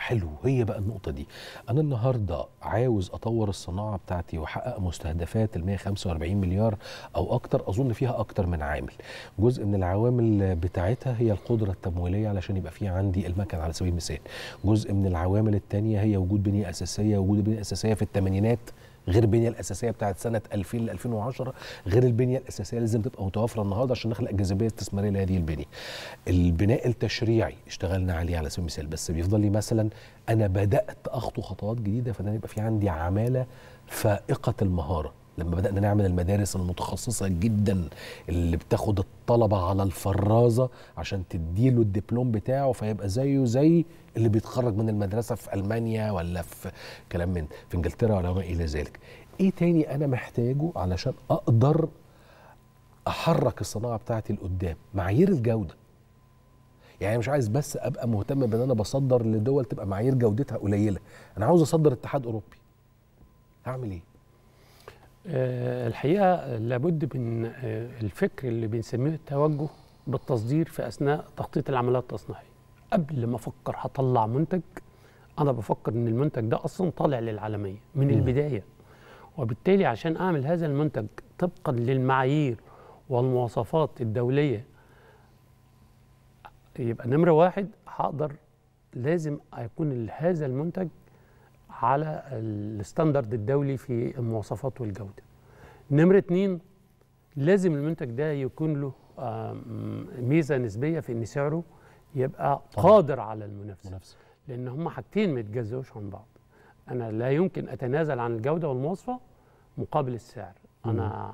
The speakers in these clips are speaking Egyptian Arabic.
حلو هي بقى النقطة دي أنا النهاردة عاوز أطور الصناعة بتاعتي وأحقق مستهدفات ال 145 مليار أو أكتر أظن فيها أكتر من عامل جزء من العوامل بتاعتها هي القدرة التمويلية علشان يبقى في عندي المكن على سبيل المثال جزء من العوامل التانية هي وجود بنية أساسية وجود بنية أساسية في الثمانينات غير البنيه الاساسيه بتاعت سنه 2000 ل 2010 غير البنيه الاساسيه لازم تبقى متوفره النهارده عشان نخلق جاذبيه استثماريه لهذه البنيه. البناء التشريعي اشتغلنا عليه على سبيل المثال بس بيفضل لي مثلا انا بدات اخطو خطوات جديده فانا يبقى في عندي عماله فائقه المهاره لما بدأنا نعمل المدارس المتخصصة جدا اللي بتاخد الطلبة على الفرازة عشان تديله الدبلوم بتاعه فيبقى زيه زي اللي بيتخرج من المدرسة في ألمانيا ولا في كلام من في إنجلترا ولا ما إلى ذلك إيه تاني أنا محتاجه علشان أقدر أحرك الصناعة بتاعتي لقدام معايير الجودة يعني مش عايز بس ابقى مهتم بان انا بصدر لدول تبقى معايير جودتها قليله انا عاوز اصدر اتحاد اوروبي هعمل ايه آه، الحقيقه لابد من آه، الفكر اللي بنسميه التوجه بالتصدير في اثناء تخطيط العمليات التصنيعيه قبل ما افكر هطلع منتج انا بفكر ان المنتج ده اصلا طالع للعالميه من مم. البدايه وبالتالي عشان اعمل هذا المنتج طبقا للمعايير والمواصفات الدوليه يبقى نمره واحد هقدر لازم يكون هذا المنتج على الستاندرد الدولي في المواصفات والجوده. نمره اتنين لازم المنتج ده يكون له آم، ميزه نسبيه في ان سعره يبقى طبعاً. قادر على المنافسه منافسه لان هما حاجتين ما يتجزوش عن بعض انا لا يمكن اتنازل عن الجوده والمواصفه مقابل السعر انا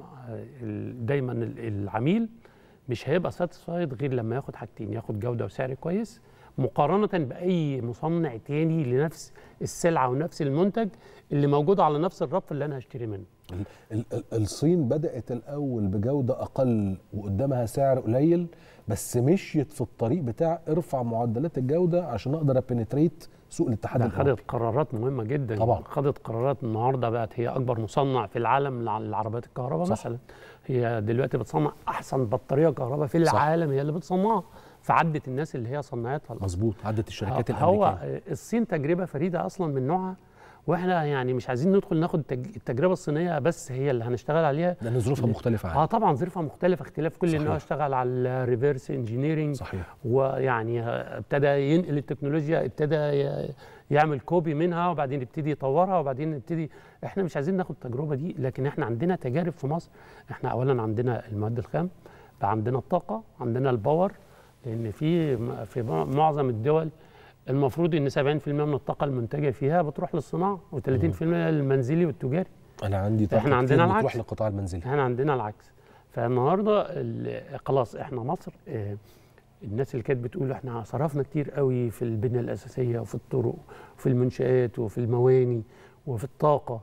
ال- دايما ال- العميل مش هيبقى ساتسفايد غير لما ياخد حاجتين ياخد جوده وسعر كويس مقارنه باي مصنع تاني لنفس السلعه ونفس المنتج اللي موجود على نفس الرف اللي انا هشتري منه ال- ال- ال- الصين بدأت الأول بجودة أقل وقدامها سعر قليل بس مشيت في الطريق بتاع ارفع معدلات الجودة عشان أقدر أبنتريت سوق الاتحاد ده الأوروبي خدت قرارات مهمه جدا طبعاً. خدت قرارات النهارده بقت هي اكبر مصنع في العالم لع- للعربيات الكهرباء صح. مثلا هي دلوقتي بتصنع احسن بطاريه كهرباء في صح. العالم هي اللي بتصنعها فعدت الناس اللي هي صنعتها مظبوط عدت الشركات هو الأمريكية الصين تجربه فريده اصلا من نوعها واحنا يعني مش عايزين ندخل ناخد التج- التجربه الصينيه بس هي اللي هنشتغل عليها لأن ظروفها مختلفة اه عنها طبعا ظروفها مختلفه اختلاف كل ان هو صحيح. اشتغل على الريفرس انجينيرنج صحيح ويعني ابتدى ينقل التكنولوجيا ابتدى ي- يعمل كوبي منها وبعدين يبتدي يطورها وبعدين نبتدي احنا مش عايزين ناخد التجربه دي لكن احنا عندنا تجارب في مصر احنا اولا عندنا المواد الخام بقى عندنا الطاقه عندنا الباور لان في في معظم الدول المفروض ان 70% من الطاقه المنتجه فيها بتروح للصناعه و30% للمنزلي والتجاري أنا عندي طاقة إحنا كتير عندنا بتروح العكس. للقطاع المنزلي احنا عندنا العكس فالنهارده ال- خلاص احنا مصر اه، الناس اللي كانت بتقول احنا صرفنا كتير قوي في البنيه الاساسيه وفي الطرق وفي المنشآت وفي المواني وفي الطاقه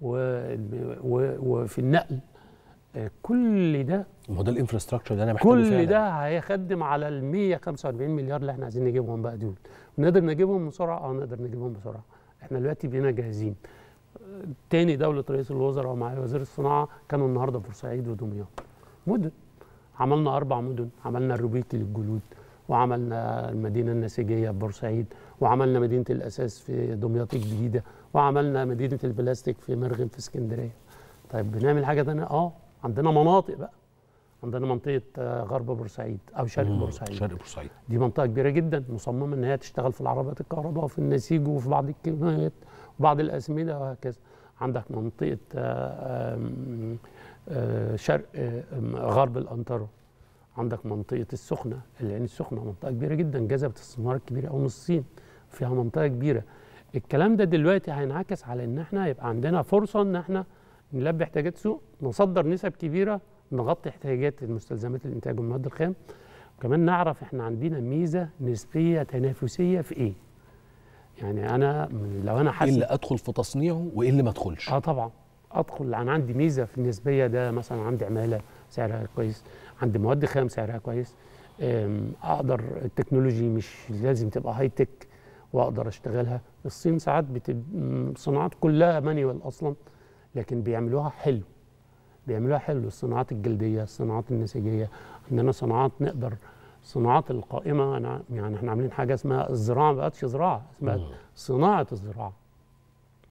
و- و- وفي النقل اه، كل ده ما هو ده الانفراستراكشر اللي أنا محتاجه كل فعلا. ده هيخدم على ال 145 مليار اللي احنا عايزين نجيبهم بقى دول نقدر نجيبهم بسرعه اه نقدر نجيبهم بسرعه احنا دلوقتي بقينا جاهزين آه، تاني دوله رئيس الوزراء ومع وزير الصناعه كانوا النهارده في بورسعيد ودمياط مدن عملنا اربع مدن عملنا الروبيكي للجلود وعملنا المدينه النسيجيه في بورسعيد وعملنا مدينه الاساس في دمياط الجديده وعملنا مدينه البلاستيك في مرغم في اسكندريه طيب بنعمل حاجه تانية اه عندنا مناطق بقى عندنا منطقه آه، غرب بورسعيد او شرق مم. بورسعيد شرق بورسعيد دي منطقه كبيره جدا مصممه ان هي تشتغل في العربيات الكهرباء وفي النسيج وفي بعض الكيماويات وبعض الاسمده وهكذا عندك منطقه آه، آم، آه، شرق آه، آم، غرب الانطره عندك منطقه السخنه العين السخنه منطقه كبيره جدا جذبت استثمارات كبيره قوي من الصين فيها منطقه كبيره الكلام ده دلوقتي هينعكس على ان احنا يبقى عندنا فرصه ان احنا نلبي احتياجات السوق نصدر نسب كبيره نغطي احتياجات المستلزمات الانتاج والمواد الخام وكمان نعرف احنا عندنا ميزه نسبيه تنافسيه في ايه يعني انا لو انا إيه حاسس اللي أدخل في تصنيعه وإيه اللي ما أدخلش اه طبعا ادخل انا عندي ميزه في النسبيه ده مثلا عندي عماله سعرها كويس عندي مواد خام سعرها كويس أم، اقدر التكنولوجي مش لازم تبقى هاي تك واقدر اشتغلها الصين ساعات بتب... م، صناعات كلها مانيوال اصلا لكن بيعملوها حلو بيعملوها حلو الصناعات الجلديه الصناعات النسيجيه عندنا صناعات نقدر الصناعات القائمه أنا يعني احنا عاملين حاجه اسمها الزراعه ما بقتش زراعه اسمها مم. صناعه الزراعه